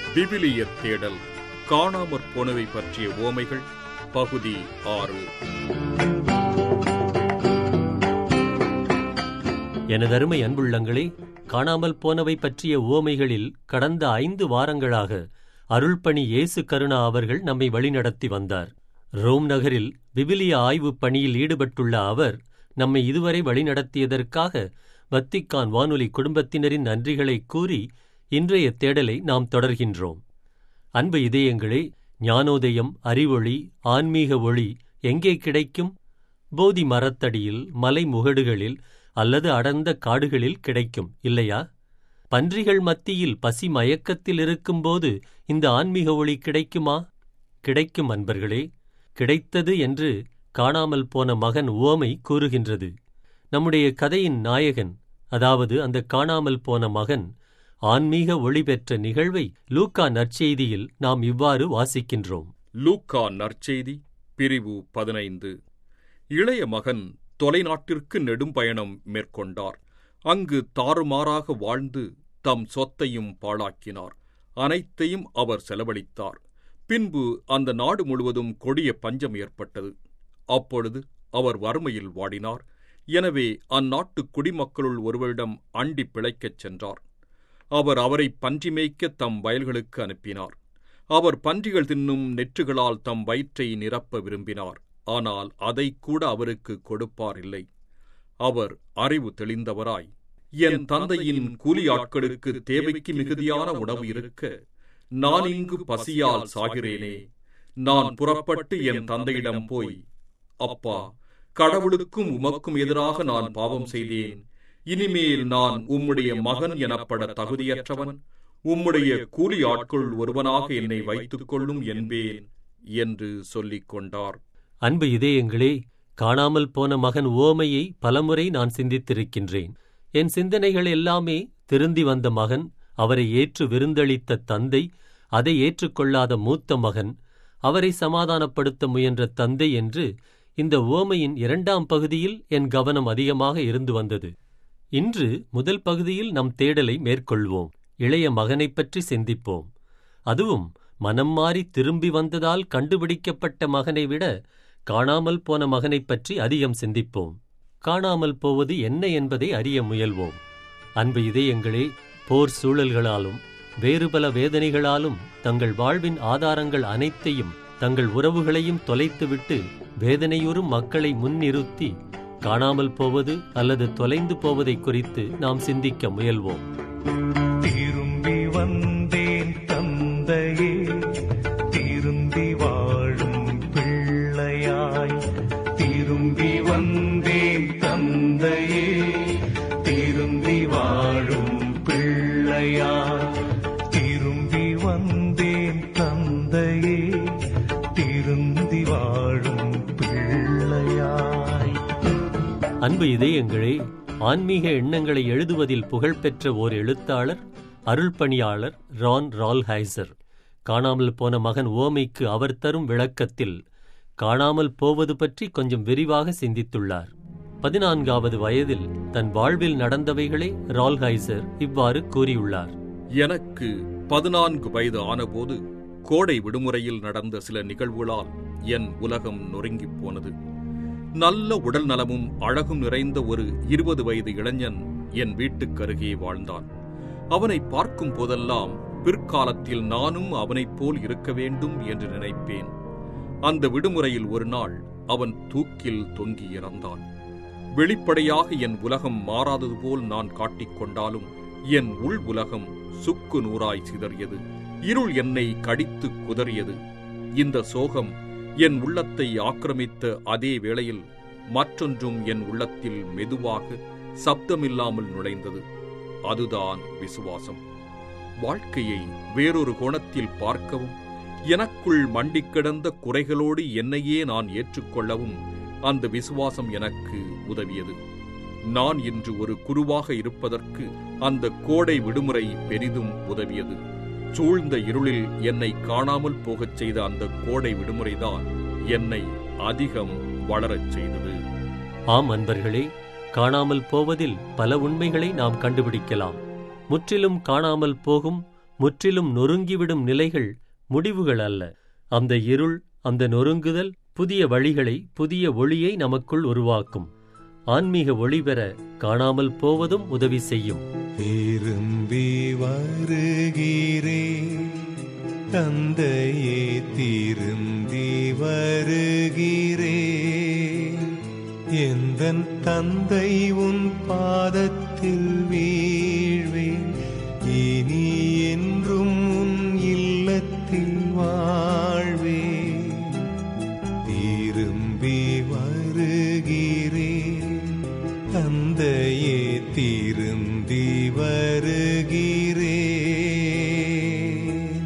விவிலிய தேடல் காணாமற் போனவை பற்றிய ஓமைகள் பகுதி ஆறு எனதருமை அன்புள்ளங்களே காணாமல் போனவை பற்றிய உவமைகளில் கடந்த ஐந்து வாரங்களாக அருள்பணி இயேசு கருணா அவர்கள் நம்மை வழிநடத்தி வந்தார் ரோம் நகரில் விவிலிய ஆய்வுப் பணியில் ஈடுபட்டுள்ள அவர் நம்மை இதுவரை வழிநடத்தியதற்காக வத்திக்கான் வானொலி குடும்பத்தினரின் நன்றிகளை கூறி இன்றைய தேடலை நாம் தொடர்கின்றோம் அன்பு இதயங்களே ஞானோதயம் அறிவொளி ஆன்மீக ஒளி எங்கே கிடைக்கும் போதி மரத்தடியில் மலை முகடுகளில் அல்லது அடர்ந்த காடுகளில் கிடைக்கும் இல்லையா பன்றிகள் மத்தியில் பசி மயக்கத்தில் இருக்கும்போது இந்த ஆன்மீக ஒளி கிடைக்குமா கிடைக்கும் அன்பர்களே கிடைத்தது என்று காணாமல் போன மகன் உவமை கூறுகின்றது நம்முடைய கதையின் நாயகன் அதாவது அந்த காணாமல் போன மகன் ஆன்மீக ஒளி பெற்ற நிகழ்வை லூக்கா நற்செய்தியில் நாம் இவ்வாறு வாசிக்கின்றோம் லூக்கா நற்செய்தி பிரிவு பதினைந்து இளைய மகன் தொலைநாட்டிற்கு நெடும் பயணம் மேற்கொண்டார் அங்கு தாறுமாறாக வாழ்ந்து தம் சொத்தையும் பாழாக்கினார் அனைத்தையும் அவர் செலவழித்தார் பின்பு அந்த நாடு முழுவதும் கொடிய பஞ்சம் ஏற்பட்டது அப்பொழுது அவர் வறுமையில் வாடினார் எனவே அந்நாட்டு குடிமக்களுள் ஒருவரிடம் அண்டி பிழைக்கச் சென்றார் அவர் அவரை பன்றி மேய்க்க தம் வயல்களுக்கு அனுப்பினார் அவர் பன்றிகள் தின்னும் நெற்றுகளால் தம் வயிற்றை நிரப்ப விரும்பினார் ஆனால் அதை கூட அவருக்கு கொடுப்பார் இல்லை அவர் அறிவு தெளிந்தவராய் என் தந்தையின் கூலி ஆட்களுக்கு தேவைக்கு மிகுதியான உணவு இருக்க நான் இங்கு பசியால் சாகிறேனே நான் புறப்பட்டு என் தந்தையிடம் போய் அப்பா கடவுளுக்கும் உமக்கும் எதிராக நான் பாவம் செய்தேன் இனிமேல் நான் உம்முடைய மகன் எனப்பட தகுதியற்றவன் உம்முடைய கூலி ஆட்கள் ஒருவனாக என்னை வைத்துக் கொள்ளும் என்பேன் என்று சொல்லிக் கொண்டார் அன்பு இதயங்களே காணாமல் போன மகன் உவமையை பலமுறை நான் சிந்தித்திருக்கின்றேன் என் சிந்தனைகள் எல்லாமே திருந்தி வந்த மகன் அவரை ஏற்று விருந்தளித்த தந்தை அதை ஏற்றுக்கொள்ளாத மூத்த மகன் அவரை சமாதானப்படுத்த முயன்ற தந்தை என்று இந்த உவமையின் இரண்டாம் பகுதியில் என் கவனம் அதிகமாக இருந்து வந்தது இன்று முதல் பகுதியில் நம் தேடலை மேற்கொள்வோம் இளைய மகனைப் பற்றி சிந்திப்போம் அதுவும் மனம் மாறி திரும்பி வந்ததால் கண்டுபிடிக்கப்பட்ட மகனை விட காணாமல் போன மகனைப் பற்றி அதிகம் சிந்திப்போம் காணாமல் போவது என்ன என்பதை அறிய முயல்வோம் அன்பு இதயங்களே போர் சூழல்களாலும் வேறு பல வேதனைகளாலும் தங்கள் வாழ்வின் ஆதாரங்கள் அனைத்தையும் தங்கள் உறவுகளையும் தொலைத்துவிட்டு வேதனையுறும் மக்களை முன்னிறுத்தி காணாமல் போவது அல்லது தொலைந்து போவதை குறித்து நாம் சிந்திக்க முயல்வோம் திரும்பி வந்தேன் தந்தையே திருந்தி வாழும் பிள்ளையாய் திரும்பி வந்தேன் தந்தையே திருந்தி வாழும் பிள்ளையாய் திரும்பி வந்தேன் தந்தையே திருந்தி வாழும் பிள்ளையாய் அன்பு இதயங்களே ஆன்மீக எண்ணங்களை எழுதுவதில் புகழ்பெற்ற ஓர் எழுத்தாளர் அருள்பணியாளர் ரான் ரால்ஹைசர் காணாமல் போன மகன் ஓமைக்கு அவர் தரும் விளக்கத்தில் காணாமல் போவது பற்றி கொஞ்சம் விரிவாக சிந்தித்துள்ளார் பதினான்காவது வயதில் தன் வாழ்வில் நடந்தவைகளை ரால்ஹைசர் இவ்வாறு கூறியுள்ளார் எனக்கு பதினான்கு வயது ஆனபோது கோடை விடுமுறையில் நடந்த சில நிகழ்வுகளால் என் உலகம் நொறுங்கிப் போனது நல்ல உடல் நலமும் அழகும் நிறைந்த ஒரு இருபது வயது இளைஞன் என் வீட்டுக்கருகே வாழ்ந்தான் அவனை பார்க்கும் போதெல்லாம் பிற்காலத்தில் நானும் அவனைப் போல் இருக்க வேண்டும் என்று நினைப்பேன் அந்த விடுமுறையில் ஒரு நாள் அவன் தூக்கில் தொங்கி இறந்தான் வெளிப்படையாக என் உலகம் மாறாதது போல் நான் காட்டிக்கொண்டாலும் என் உள் உலகம் சுக்கு நூறாய் சிதறியது இருள் என்னை கடித்து குதறியது இந்த சோகம் என் உள்ளத்தை ஆக்கிரமித்த அதே வேளையில் மற்றொன்றும் என் உள்ளத்தில் மெதுவாக சப்தமில்லாமல் நுழைந்தது அதுதான் விசுவாசம் வாழ்க்கையை வேறொரு கோணத்தில் பார்க்கவும் எனக்குள் மண்டிக் கிடந்த குறைகளோடு என்னையே நான் ஏற்றுக்கொள்ளவும் அந்த விசுவாசம் எனக்கு உதவியது நான் இன்று ஒரு குருவாக இருப்பதற்கு அந்த கோடை விடுமுறை பெரிதும் உதவியது சூழ்ந்த இருளில் என்னை காணாமல் போகச் செய்த அந்த கோடை விடுமுறைதான் என்னை அதிகம் வளரச் செய்தது ஆம் அன்பர்களே காணாமல் போவதில் பல உண்மைகளை நாம் கண்டுபிடிக்கலாம் முற்றிலும் காணாமல் போகும் முற்றிலும் நொறுங்கிவிடும் நிலைகள் முடிவுகள் அல்ல அந்த இருள் அந்த நொறுங்குதல் புதிய வழிகளை புதிய ஒளியை நமக்குள் உருவாக்கும் ஆன்மீக ஒளி பெற காணாமல் போவதும் உதவி செய்யும் திரும்பி வருகிறே தந்தையே திரும்பி வருகிறே எந்தன் தந்தை உன் பாதத்தில் வீழ்வேன் இனி என்றும் உன் இல்லத்தில் வாழ்வேன் திரும்பி வருகிறேன் தந்தையே திரும்பி வருகிறேன்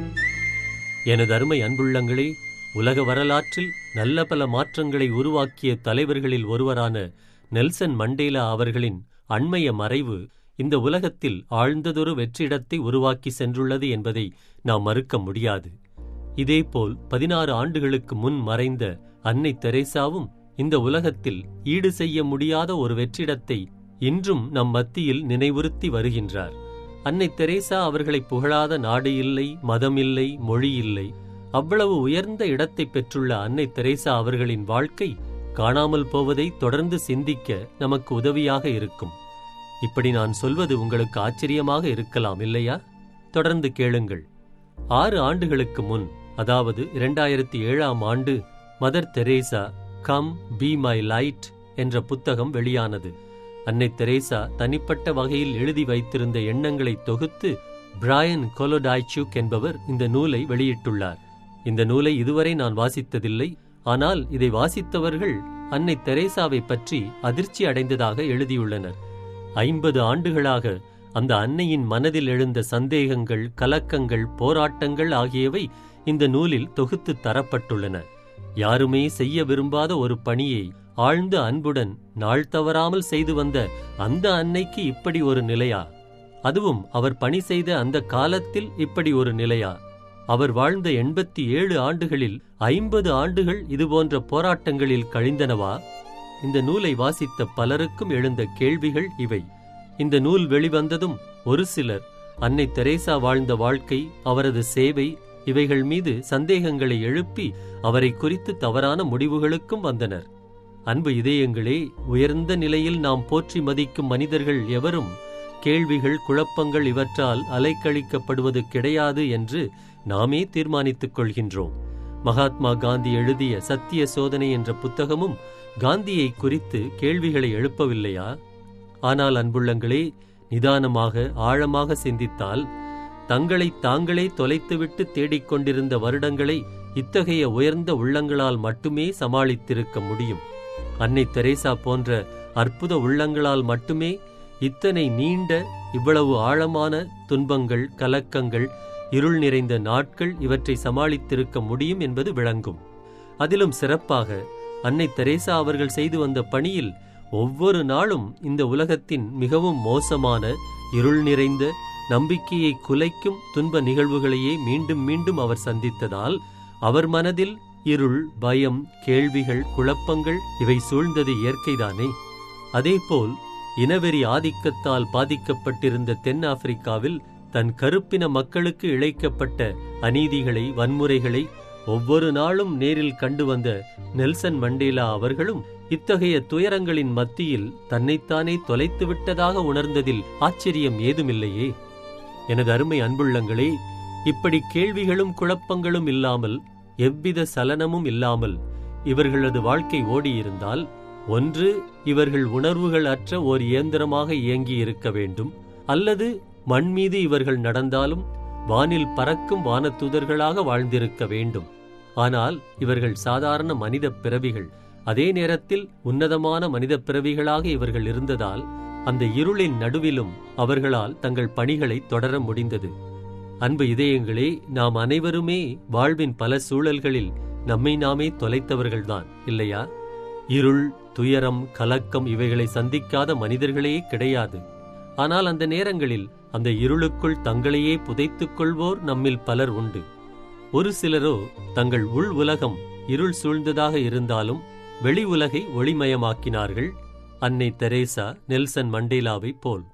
எனது அருமை அன்புள்ளங்களே உலக வரலாற்றில் நல்ல பல மாற்றங்களை உருவாக்கிய தலைவர்களில் ஒருவரான நெல்சன் மண்டேலா அவர்களின் அண்மைய மறைவு இந்த உலகத்தில் ஆழ்ந்ததொரு வெற்றிடத்தை உருவாக்கி சென்றுள்ளது என்பதை நாம் மறுக்க முடியாது இதேபோல் பதினாறு ஆண்டுகளுக்கு முன் மறைந்த அன்னை தெரேசாவும் இந்த உலகத்தில் ஈடு செய்ய முடியாத ஒரு வெற்றிடத்தை இன்றும் நம் மத்தியில் நினைவுறுத்தி வருகின்றார் அன்னை தெரேசா அவர்களை புகழாத நாடு இல்லை மதம் இல்லை மொழி இல்லை அவ்வளவு உயர்ந்த இடத்தை பெற்றுள்ள அன்னை தெரேசா அவர்களின் வாழ்க்கை காணாமல் போவதை தொடர்ந்து சிந்திக்க நமக்கு உதவியாக இருக்கும் இப்படி நான் சொல்வது உங்களுக்கு ஆச்சரியமாக இருக்கலாம் இல்லையா தொடர்ந்து கேளுங்கள் ஆறு ஆண்டுகளுக்கு முன் அதாவது இரண்டாயிரத்தி ஏழாம் ஆண்டு Mother Teresa come be my light என்ற புத்தகம் வெளியானது அன்னை தெரேசா தனிப்பட்ட வகையில் எழுதி வைத்திருந்த எண்ணங்களை தொகுத்து பிராயன் கொலோடாய்ச்சுக் என்பவர் இந்த நூலை வெளியிட்டுள்ளார் இந்த நூலை இதுவரை நான் வாசித்ததில்லை ஆனால் இதை வாசித்தவர்கள் அன்னை தெரேசாவை பற்றி அதிர்ச்சி அடைந்ததாக எழுதியுள்ளனர் ஐம்பது ஆண்டுகளாக அந்த அன்னையின் மனதில் எழுந்த சந்தேகங்கள் கலக்கங்கள் போராட்டங்கள் ஆகியவை இந்த நூலில் தொகுத்து தரப்பட்டுள்ளன யாருமே செய்ய விரும்பாத ஒரு பணியை ஆழ்ந்த அன்புடன் நாள் தவறாமல் செய்து வந்த அந்த அன்னைக்கு இப்படி ஒரு நிலையா அதுவும் அவர் பணி செய்த அந்த காலத்தில் இப்படி ஒரு நிலையா அவர் வாழ்ந்த எண்பத்தி ஏழு ஆண்டுகளில் ஐம்பது ஆண்டுகள் இதுபோன்ற போராட்டங்களில் கழிந்தனவா இந்த நூலை வாசித்த பலருக்கும் எழுந்த கேள்விகள் இவை இந்த நூல் வெளிவந்ததும் ஒரு சிலர் அன்னை தெரேசா வாழ்ந்த வாழ்க்கை அவரது சேவை இவைகள் மீது சந்தேகங்களை எழுப்பி அவரை குறித்து தவறான முடிவுகளுக்கும் வந்தனர் அன்பு இதயங்களே உயர்ந்த நிலையில் நாம் போற்றி மதிக்கும் மனிதர்கள் எவரும் கேள்விகள் குழப்பங்கள் இவற்றால் அலைக்கழிக்கப்படுவது கிடையாது என்று நாமே தீர்மானித்துக் கொள்கின்றோம் மகாத்மா காந்தி எழுதிய சத்திய சோதனை என்ற புத்தகமும் காந்தியை குறித்து கேள்விகளை எழுப்பவில்லையா ஆனால் அன்புள்ளங்களே நிதானமாக ஆழமாக சிந்தித்தால் தங்களை தாங்களே தொலைத்துவிட்டு தேடிக்கொண்டிருந்த வருடங்களை இத்தகைய உயர்ந்த உள்ளங்களால் மட்டுமே சமாளித்திருக்க முடியும் அன்னை தெரேசா போன்ற அற்புத உள்ளங்களால் மட்டுமே இத்தனை நீண்ட இவ்வளவு ஆழமான துன்பங்கள் கலக்கங்கள் இருள் நிறைந்த நாட்கள் இவற்றை சமாளித்திருக்க முடியும் என்பது விளங்கும் அதிலும் சிறப்பாக அன்னை தெரேசா அவர்கள் செய்து வந்த பணியில் ஒவ்வொரு நாளும் இந்த உலகத்தின் மிகவும் மோசமான இருள் நிறைந்த நம்பிக்கையை குலைக்கும் துன்ப நிகழ்வுகளையே மீண்டும் மீண்டும் அவர் சந்தித்ததால் அவர் மனதில் இருள் பயம் கேள்விகள் குழப்பங்கள் இவை சூழ்ந்தது இயற்கைதானே அதேபோல் இனவெறி ஆதிக்கத்தால் பாதிக்கப்பட்டிருந்த தென்னாப்பிரிக்காவில் தன் கருப்பின மக்களுக்கு இழைக்கப்பட்ட அநீதிகளை வன்முறைகளை ஒவ்வொரு நாளும் நேரில் கண்டு வந்த நெல்சன் மண்டேலா அவர்களும் இத்தகைய துயரங்களின் மத்தியில் தன்னைத்தானே தொலைத்து விட்டதாக உணர்ந்ததில் ஆச்சரியம் ஏதுமில்லையே எனது அருமை அன்புள்ளங்களே இப்படி கேள்விகளும் குழப்பங்களும் இல்லாமல் எவ்வித சலனமும் இல்லாமல் இவர்களது வாழ்க்கை ஓடியிருந்தால் ஒன்று இவர்கள் உணர்வுகள் அற்ற ஓர் இயந்திரமாக இயங்கி இருக்க வேண்டும் அல்லது மண் மீது இவர்கள் நடந்தாலும் வானில் பறக்கும் வானதூதர்களாக வாழ்ந்திருக்க வேண்டும் ஆனால் இவர்கள் சாதாரண மனித பிறவிகள் அதே நேரத்தில் உன்னதமான மனித பிறவிகளாக இவர்கள் இருந்ததால் அந்த இருளின் நடுவிலும் அவர்களால் தங்கள் பணிகளை தொடர முடிந்தது அன்பு இதயங்களே நாம் அனைவருமே வாழ்வின் பல சூழல்களில் நம்மை நாமே தொலைத்தவர்கள்தான் இல்லையா இருள் துயரம் கலக்கம் இவைகளை சந்திக்காத மனிதர்களே கிடையாது ஆனால் அந்த நேரங்களில் அந்த இருளுக்குள் தங்களையே புதைத்துக் கொள்வோர் நம்மில் பலர் உண்டு ஒரு சிலரோ தங்கள் உள் உலகம் இருள் சூழ்ந்ததாக இருந்தாலும் வெளி உலகை ஒளிமயமாக்கினார்கள் அன்னை தெரேசா நெல்சன் மண்டேலாவைப் போல்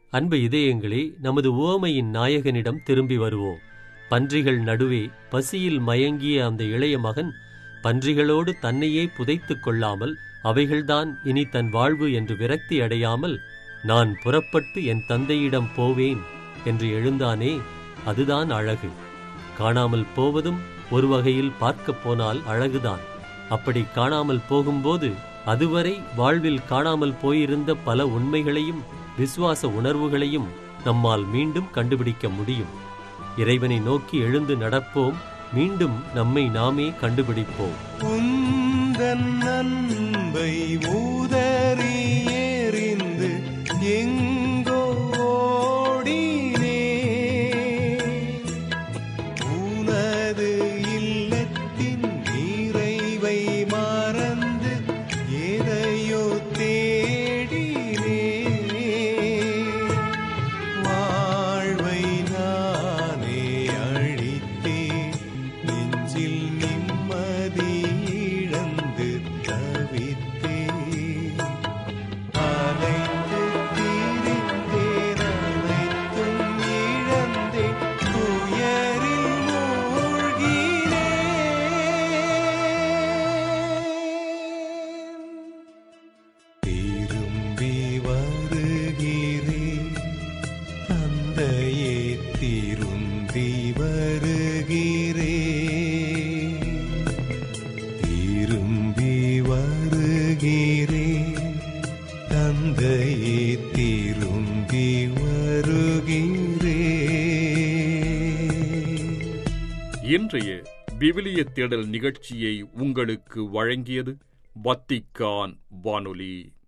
அன்பு இதயங்களே நமது உவமையின் நாயகனிடம் திரும்பி வருவோம் பன்றிகள் நடுவே பசியில் மயங்கிய அந்த இளைய மகன் பன்றிகளோடு தன்னையே புதைத்துக் கொள்ளாமல் அவைகள்தான் இனி தன் வாழ்வு என்று விரக்தி அடையாமல் நான் புறப்பட்டு என் தந்தையிடம் போவேன் என்று எழுந்தானே அதுதான் அழகு காணாமல் போவதும் ஒரு வகையில் பார்க்கப் போனால் அழகுதான் அப்படி காணாமல் போகும்போது அதுவரை வாழ்வில் காணாமல் போயிருந்த பல உண்மைகளையும் விசுவாச உணர்வுகளையும் நம்மால் மீண்டும் கண்டுபிடிக்க முடியும் இறைவனை நோக்கி எழுந்து நடப்போம் மீண்டும் நம்மை நாமே கண்டுபிடிப்போம் உந்தன் அன்பை ஊதறி எறிந்து எங்கோ ஓடினே உனது இல்லத்தின் நிறைவை மறந்து எதையோ தேடினே வாழ்வை நானே அழித்தேன் நெஞ்சில் நிம்மதி இழந்து தவித்தேன் அலைந்து திரிந்தேன் அனைத்தும் இழந்தேன் துயரில் மூழ்கினேன் திரும்பி வருகிறேன் தந்தையே திரும்பி வருகிறேன் திரும்பி வருகிறேன் தந்தையே திரும்பி வருகிறேன் இன்றைய விவிலிய தேடல் நிகழ்ச்சியை உங்களுக்கு வழங்கியது வத்திக்கான் வானொலி